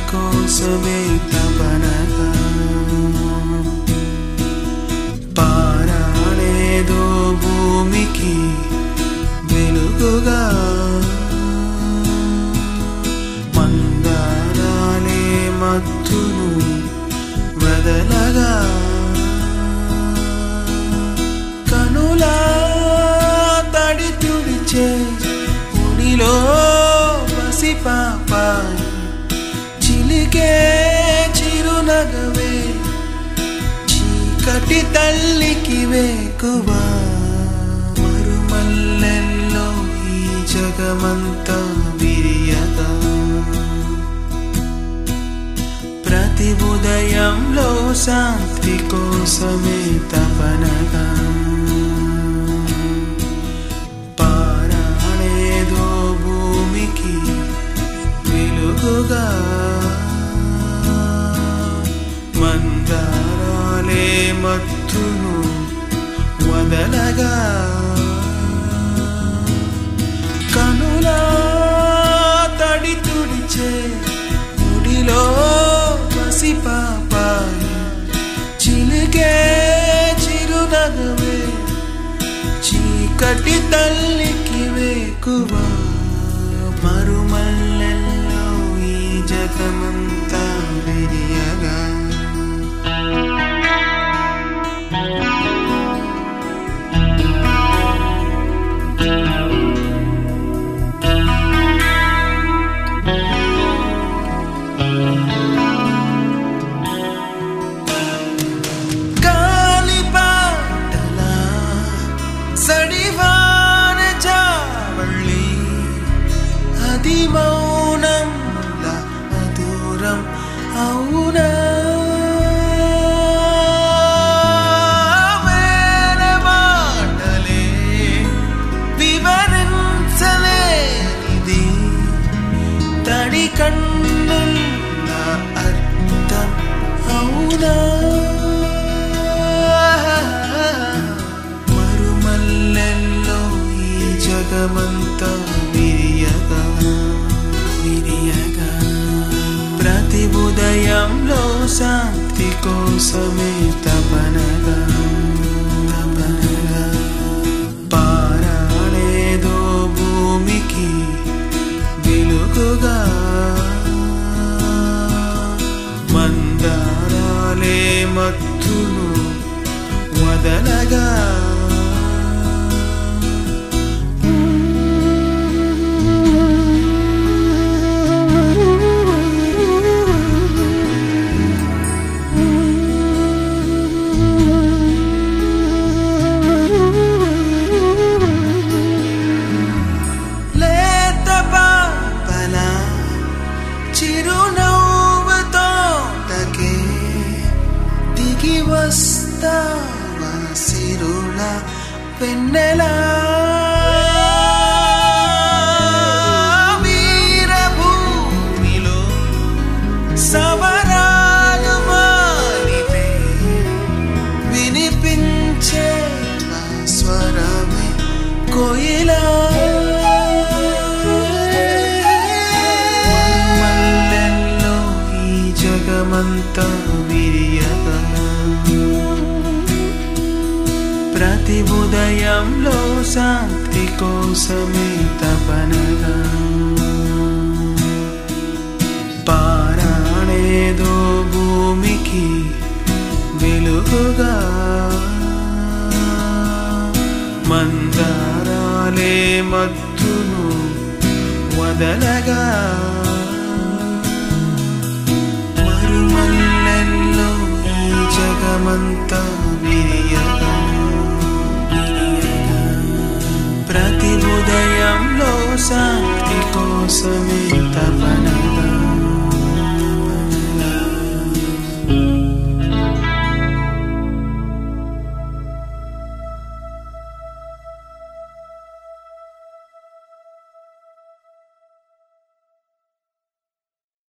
కోసమే తపనగా పారాడేదో భూమికి వెలుగుగా మందారాలే మత్తును వదలగా కనులా తడి తుడిచే ఉనిలో పసిపాపాయి చిలికే చిరునగవే చీకటి తల్లికి వేకువా మరుమల్లెల్లో ఈ జగమంతా విరియగా ప్రతి ఉదయంలో శాంతి కోసమే తపనగా పారాడేదో భూమికి వెలుగుగా మందారాలే మత్తును వదలగా కనులా తడి తుడిచే ముడిలో పసిపాపాయి చిలికే చిరునగవే చీకటి తల్లికి వేకువా మరుమల్లెల్లో ఈ జగమంతా విరియగా గాలిపాటల సడివాన చావళ్ళి అది మౌనం అదూరం అవునా వేల మాటలే వివరించలేనిది తడి కన్నుల అర్థం అవునా మరుమల్లెల్లో ఈ జగమంతా విరియగా విరియగా ప్రతి ఉదయంలో శాంతి కోసమే తపనగా తపనగా పారాడేదో భూమికి వెలుగుగా మందారాలే మత్తును వదలగా లేత పాపల చిరునవ్వుతో తకే దిగి వస్తావా సిరుల పెన్నెలా వీరభూమిలో సవరాలు మానితే వినిపించే నా స్వరమే కోయిలా మల్లెల్లో ఈ జగమంతా విరియగా ప్రతి ఉదయంలో శాంతి కోసమే తపనగా పారాడేదో భూమికి వెలుగుగా మందారాలే మత్తును వదలగా మరుమల్లెల్లో ఈ జగమంతా విరియగా విరియగా. ప్రతి ఉదయంలో శాంతి కోసమే